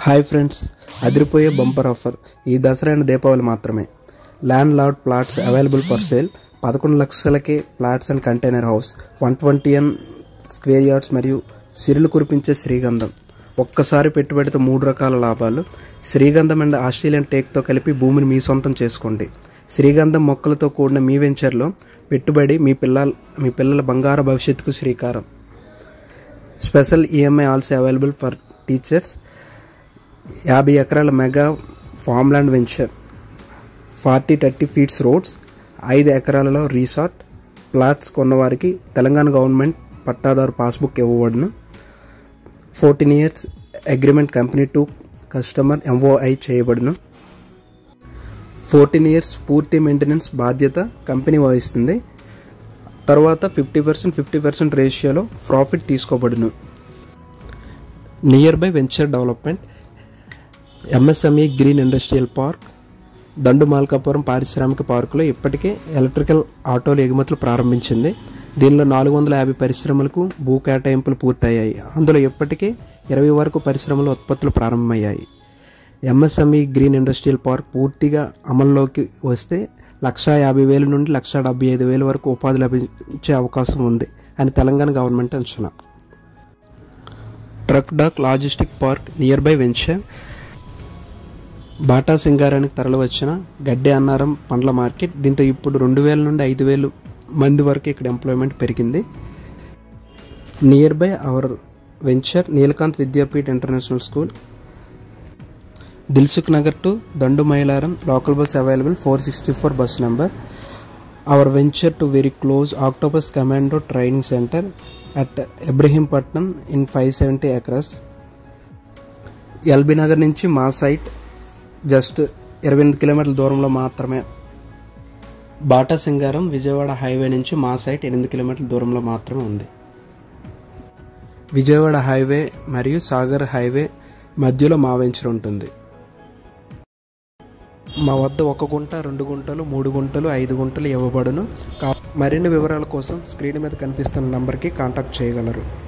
hi friends అదిరిపోయే bumper offer ఈ Dasara and Deepavali మాత్రమే landlord plots available for sale పదకొండు లక్షలకే plots and container house one twenty ఎన్ స్క్వేర్ యార్డ్స్ మరియు సిరులు కురిపించే శ్రీగంధం ఒక్కసారి పెట్టుబడితో మూడు రకాల లాభాలు శ్రీగంధం అండ్ ఆస్ట్రేలియన్ టేక్తో కలిపి భూమిని మీ సొంతం చేసుకోండి శ్రీగంధం మొక్కలతో కూడిన మీ వెంచర్లో పెట్టుబడి మీ పిల్లల మీ పిల్లల బంగారు భవిష్యత్తుకు శ్రీకారం special EMI also available for teachers యాభై ఎకరాల mega farmland venture forty thirty feets roads ఐదు ఎకరాలలో రీసార్ట్ ప్లాట్స్ కొన్నవారికి తెలంగాణ గవర్నమెంట్ పట్టాదారు పాస్బుక్ ఇవ్వబడును fourteen years agreement company to customer MOI చేయబడును ఫోర్టీన్ ఇయర్స్ పూర్తి మెయింటెనెన్స్ బాధ్యత కంపెనీ వహిస్తుంది తర్వాత ఫిఫ్టీ పర్సెంట్ ఫిఫ్టీ పర్సెంట్ రేషియోలో ప్రాఫిట్ తీసుకోబడును near by venture development MSME green industrial park Dandu Malkapuram పారిశ్రామిక పార్కులో ఇప్పటికే ఎలక్ట్రికల్ ఆటోల ఎగుమతులు ప్రారంభించింది దీనిలో నాలుగు వందల యాభై పరిశ్రమలకు భూ కేటాయింపులు పూర్తయ్యాయి అందులో ఇప్పటికే ఇరవై వరకు పరిశ్రమల ఉత్పత్తులు ప్రారంభమయ్యాయి ఎంఎస్ఎంఈ గ్రీన్ ఇండస్ట్రియల్ పార్క్ పూర్తిగా అమల్లోకి వస్తే లక్షా యాభై వేల నుండి లక్షా డెబ్బై ఐదు వేల వరకు ఉపాధి లభించే అవకాశం ఉంది అని తెలంగాణ గవర్నమెంట్ అంచనా truck dock logistic park near by venture Bata సింగారానికి తరలివచ్చిన గడ్డి అన్నారం పండ్ల మార్కెట్ దీంతో ఇప్పుడు రెండు వేల నుండి ఐదు వేలు మంది వరకు ఇక్కడ ఎంప్లాయ్మెంట్ పెరిగింది near by our venture Neelakanth Vidyapeeth international school Dilsukh Nagar to Dandu Mylaram local bus available four sixty four bus number our venture to very close Octopus commando training centre at Ibrahimpatnam in five seventy acres LB Nagar నుంచి మా సైట్ జస్ట్ ఇరవై ఎనిమిది కిలోమీటర్ల దూరంలో మాత్రమే Bata సింగారం Vijayawada highway నుంచి మా site ఎనిమిది కిలోమీటర్ల దూరంలో మాత్రమే ఉంది విజయవాడ హైవే మరియు సాగర్ హైవే మధ్యలో మా వెంచర్ ఉంటుంది మా వద్ద ఒక గుంట రెండు గుంటలు మూడు గుంటలు ఐదు గుంటలు ఇవ్వబడును కా మరిన్ని వివరాల కోసం స్క్రీన్ మీద కనిపిస్తున్న నంబర్కి కాంటాక్ట్ చేయగలరు